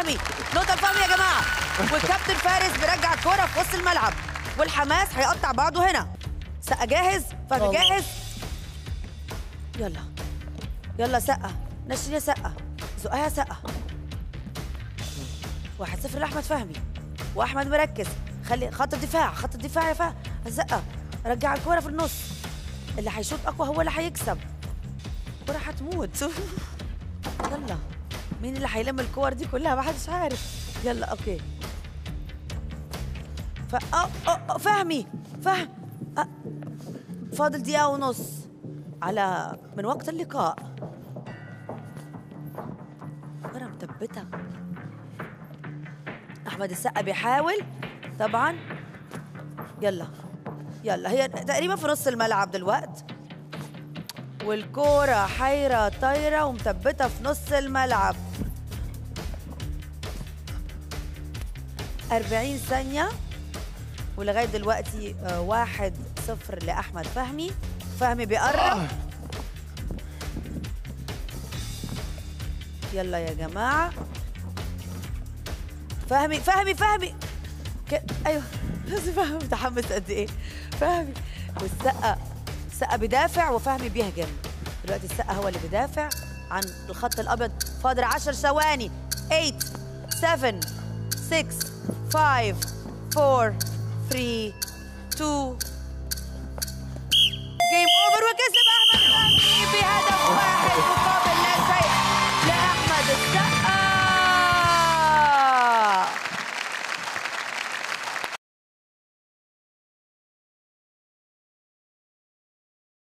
فهمي نقطة لفهمي يا جماعة والكابتن فارس بيرجع الكورة في وسط الملعب والحماس هيقطع بعضه هنا سقة جاهز فهمي والله. جاهز يلا يلا سقة نشن يا سقة زقها يا سقة واحد صفر لأحمد فهمي وأحمد مركز خلي خط الدفاع خط الدفاع يا فهمي الزقة رجع الكورة في النص اللي هيشوط أقوى هو اللي هيكسب الكورة هتموت يلا مين اللي هيلم الكور دي كلها ما حدش عارف يلا اوكي ف أه أه أه فهمي فهم أه. فاضل دقيقة ونص على من وقت اللقاء كرة مثبتة أحمد السقا بيحاول طبعا يلا يلا هي تقريبا في نص الملعب دلوقتي والكورة حيرة طايرة ومثبتة في نص الملعب 40 ثانية ولغاية دلوقتي آه، واحد صفر لأحمد فهمي فهمي بيقرب يلا يا جماعة فهمي فهمي فهمي ك... ايوه بس فهمي متحمس قد ايه فهمي والسقا السقا بيدافع وفهمي بيهجم دلوقتي السقا هو اللي بيدافع عن الخط الابيض فاضل 10 ثواني 8 7 6 5 4 3 2